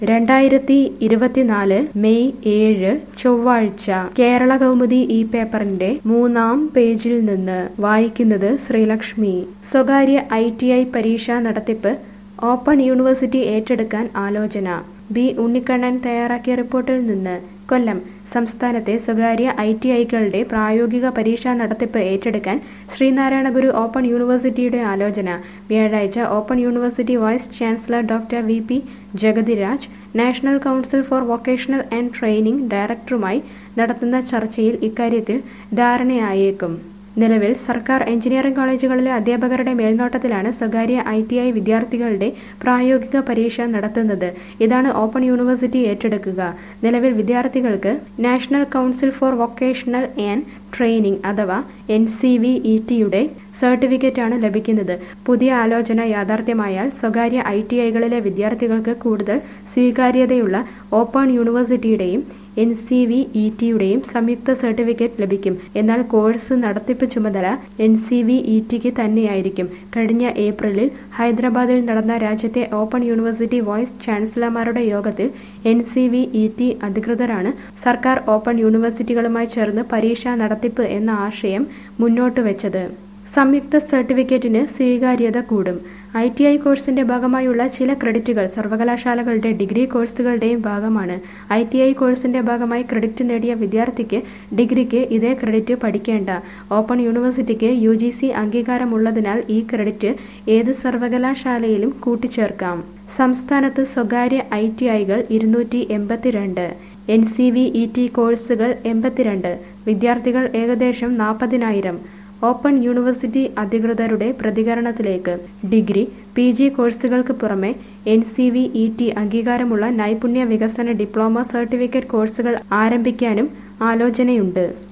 രണ്ടായിരത്തി ഇരുപത്തിനാല് മെയ് ഏഴ് ചൊവ്വാഴ്ച കേരള കൗമുദി ഈ പേപ്പറിന്റെ മൂന്നാം പേജിൽ നിന്ന് വായിക്കുന്നത് ശ്രീലക്ഷ്മി സ്വകാര്യ ഐ ടി ഐ പരീക്ഷാ നടത്തിപ്പ് ഓപ്പൺ യൂണിവേഴ്സിറ്റി ഏറ്റെടുക്കാൻ ആലോചന ബി ഉണ്ണിക്കണ്ണൻ തയ്യാറാക്കിയ റിപ്പോർട്ടിൽ നിന്ന് കൊല്ലം സംസ്ഥാനത്തെ സ്വകാര്യ ഐ ടി ഐകളുടെ പ്രായോഗിക പരീക്ഷാ നടത്തിപ്പ് ഏറ്റെടുക്കാൻ ശ്രീനാരായണ ഗുരു ഓപ്പൺ യൂണിവേഴ്സിറ്റിയുടെ ആലോചന വ്യാഴാഴ്ച open university vice chancellor doctor V P Jagathiraj national council for vocational and training ഡയറക്ടറുമായി നടത്തുന്ന ചർച്ചയിൽ ഇക്കാര്യത്തിൽ ധാരണയായേക്കും നിലവിൽ സർക്കാർ എഞ്ചിനീയറിംഗ് കോളേജുകളിലെ അധ്യാപകരുടെ മേൽനോട്ടത്തിലാണ് സ്വകാര്യ ഐ ടി ഐ വിദ്യാർത്ഥികളുടെ പ്രായോഗിക പരീക്ഷ നടത്തുന്നത് ഇതാണ് ഓപ്പൺ യൂണിവേഴ്സിറ്റി ഏറ്റെടുക്കുക നിലവിൽ വിദ്യാർത്ഥികൾക്ക് national council for vocational and training അഥവാ എൻ സി വി ഇ ടിയുടെ സർട്ടിഫിക്കറ്റാണ് ലഭിക്കുന്നത് പുതിയ ആലോചന യാഥാർത്ഥ്യമായാൽ സ്വകാര്യ ഐ ടി ഐകളിലെ വിദ്യാർത്ഥികൾക്ക് കൂടുതൽ സ്വീകാര്യതയുള്ള ഓപ്പൺ യൂണിവേഴ്സിറ്റിയുടെയും എൻ സി വി ഇ ടിയുടെയും സംയുക്ത സർട്ടിഫിക്കറ്റ് ലഭിക്കും എന്നാൽ കോഴ്സ് നടത്തിപ്പ് ചുമതല എൻ സി വി ഇ ടിക്ക് തന്നെയായിരിക്കും കഴിഞ്ഞ ഏപ്രിലിൽ ഹൈദരാബാദിൽ നടന്ന രാജ്യത്തെ ഓപ്പൺ യൂണിവേഴ്സിറ്റി വൈസ് ചാൻസലർമാരുടെ യോഗത്തിൽ N C V E T അധികൃതരാണ് സർക്കാർ ഓപ്പൺ യൂണിവേഴ്സിറ്റികളുമായി ചേർന്ന് പരീക്ഷാ നടത്തിപ്പ് എന്ന ആശയം മുന്നോട്ട് വെച്ചത് സംയുക്ത സർട്ടിഫിക്കറ്റിന് സ്വീകാര്യത കൂടും ഐ ടി ഐ കോഴ്സിന്റെ ഭാഗമായുള്ള ചില ക്രെഡിറ്റുകൾ സർവകലാശാലകളുടെ ഡിഗ്രി കോഴ്സുകളുടെയും ഭാഗമാണ് ഐ ടി ഐ കോഴ്സിന്റെ ഭാഗമായി ക്രെഡിറ്റ് നേടിയ വിദ്യാർത്ഥിക്ക് ഡിഗ്രിക്ക് ഇതേ ക്രെഡിറ്റ് പഠിക്കേണ്ട ഓപ്പൺ യൂണിവേഴ്സിറ്റിക്ക് യു ജി സി അംഗീകാരമുള്ളതിനാൽ ഈ ക്രെഡിറ്റ് ഏത് സർവകലാശാലയിലും കൂട്ടിച്ചേർക്കാം സംസ്ഥാനത്ത് സ്വകാര്യ ഐ ടി ഐകൾ ഇരുന്നൂറ്റി എൺപത്തിരണ്ട് N C V E T കോഴ്സുകൾ എൺപത്തിരണ്ട് വിദ്യാർത്ഥികൾ ഏകദേശം നാൽപ്പതിനായിരം ഓപ്പൺ യൂണിവേഴ്സിറ്റി അധികൃതരുടെ പ്രതികരണത്തിലേക്ക് ഡിഗ്രി പി ജി കോഴ്സുകൾക്ക് പുറമെ N C V E T അംഗീകാരമുള്ള നൈപുണ്യ വികസന ഡിപ്ലോമ സർട്ടിഫിക്കറ്റ് കോഴ്സുകൾ ആരംഭിക്കാനും ആലോചനയുണ്ട്